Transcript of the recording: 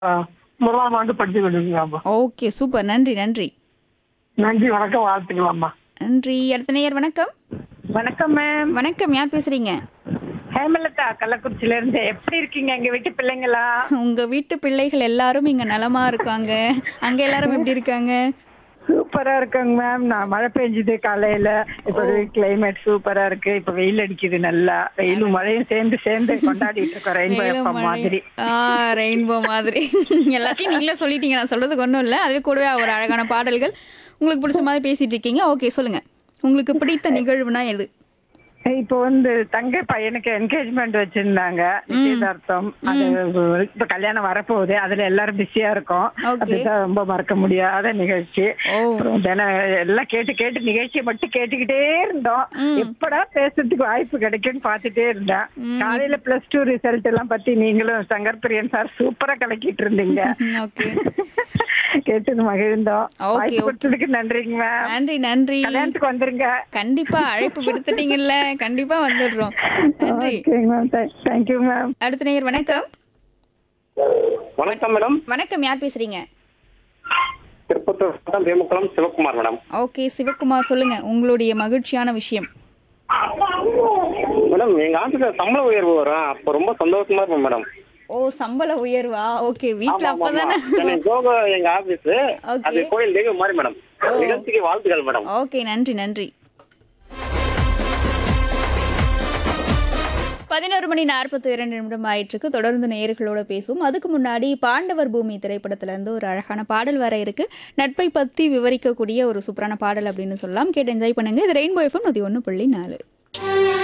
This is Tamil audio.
முதலாம் ஆண்டு படிச்சு கொண்டிருக்கீங்களாம்மா ஓகே சூப்பர் நன்றி நன்றி நன்றி வணக்கம் வாழ்த்துக்கலாம்மா நன்றி அடுத்த நேயர் வணக்கம் வணக்கம் மேம் வணக்கம் யார் பேசுறீங்க ஹேமலதா கள்ளக்குறிச்சில இருந்து எப்படி இருக்கீங்க எங்க வீட்டு பிள்ளைங்களா உங்க வீட்டு பிள்ளைகள் எல்லாரும் இங்க நலமா இருக்காங்க அங்க எல்லாரும் எப்படி இருக்காங்க சூப்பரா இருக்காங்க மேம் நான் மழை பெஞ்சுது காலையில இப்ப கிளைமேட் சூப்பரா இருக்கு இப்ப வெயில் அடிக்குது நல்லா வெயிலும் மழையும் சேர்ந்து சேர்ந்து கொண்டாடிட்டு இருக்கோம் ரெயின்போ எஃப்எம் மாதிரி ரெயின்போ மாதிரி எல்லாத்தையும் நீங்களே சொல்லிட்டீங்க நான் சொல்றதுக்கு ஒன்றும் இல்லை அதுவே கூடவே ஒரு அழகான பாடல்கள் உங்களுக்கு பிடிச்ச மாதிரி பேசிட்டு இருக்கீங்க ஓகே சொல்லுங்க உங்களுக்கு பிடித்த நிகழ்வுனா எது இப்போ வந்து தங்கை பையனுக்கு என்கேஜ்மெண்ட் வச்சிருந்தாங்க நிச்சயதார்த்தம் அது இப்ப கல்யாணம் வரப்போகுது அதுல எல்லாரும் பிஸியா இருக்கோம் Okay. அதுதான் ரொம்ப மறக்க முடியாத நிகழ்ச்சி ஓ அப்புறம் தினம் எல்லாம் கேட்டு கேட்டு நிகழ்ச்சியை மட்டும் கேட்டுக்கிட்டே இருந்தோம் எப்படா பேசுறதுக்கு வாய்ப்பு கிடைக்கும்னு பார்த்துட்டே இருந்தேன் காலையில பிளஸ் டூ ரிசல்ட் எல்லாம் பத்தி நீங்களும் சங்கர் பிரியன் சார் சூப்பரா கலக்கிட்டு இருந்தீங்க ஓகே கேட்டு மகிழ்ந்தோம் Okay, வாய்ப்பு okay. கொடுத்ததுக்கு நன்றிங்க மேம் நன்றி நன்றி கல்யாணத்துக்கு வந்துருங்க கண்டிப்பா அழைப்பு விடுத்துட்டீங்கல்ல கண்டிப்பா வந்துடுறோம் நன்றி ஓகேங்க மேம் தேங்க்யூ மேம் அடுத்த நேயர் வணக்கம் வணக்கம் மேடம் வணக்கம் யார் பேசுறீங்க திருப்பத்தூர் மாவட்டம் வேமுக்குளம் சிவகுமார் மேடம் ஓகே சிவகுமார் சொல்லுங்க உங்களுடைய மகிழ்ச்சியான விஷயம் மேடம் எங்க ஆபீஸ்ல சம்பள உயர்வு வரும் அப்ப ரொம்ப சந்தோஷமா இருக்கும் மேடம் ஓ சம்பள உயர்வா ஓகே வீட்ல ஆமா, ஆமா, அப்பதானே ஆமா. சென்னை ஜோகோ எங்க ஆபீஸ் Okay. அது கோயில் தெய்வம் மாதிரி மேடம் நிகழ்ச்சிக்கு வாழ்த்துக்கள் மேடம் ஓகே நன்றி நன்றி பதினோரு மணி நாற்பத்தி இரண்டு நிமிடம் ஆயிட்டிருக்கு தொடர்ந்து நேயர்களோட பேசுவோம் அதுக்கு முன்னாடி பாண்டவர் பூமி திரைப்படத்துல இருந்து ஒரு அழகான பாடல் வர இருக்கு நட்பை பத்தி விவரிக்கக்கூடிய ஒரு சூப்பரான பாடல் அப்படின்னு சொல்லலாம் கேட்டு என்ஜாய் பண்ணுங்க இது ரெயின்போ எஃப்எம் நூத்தி ஒன்று புள்ளி நாலு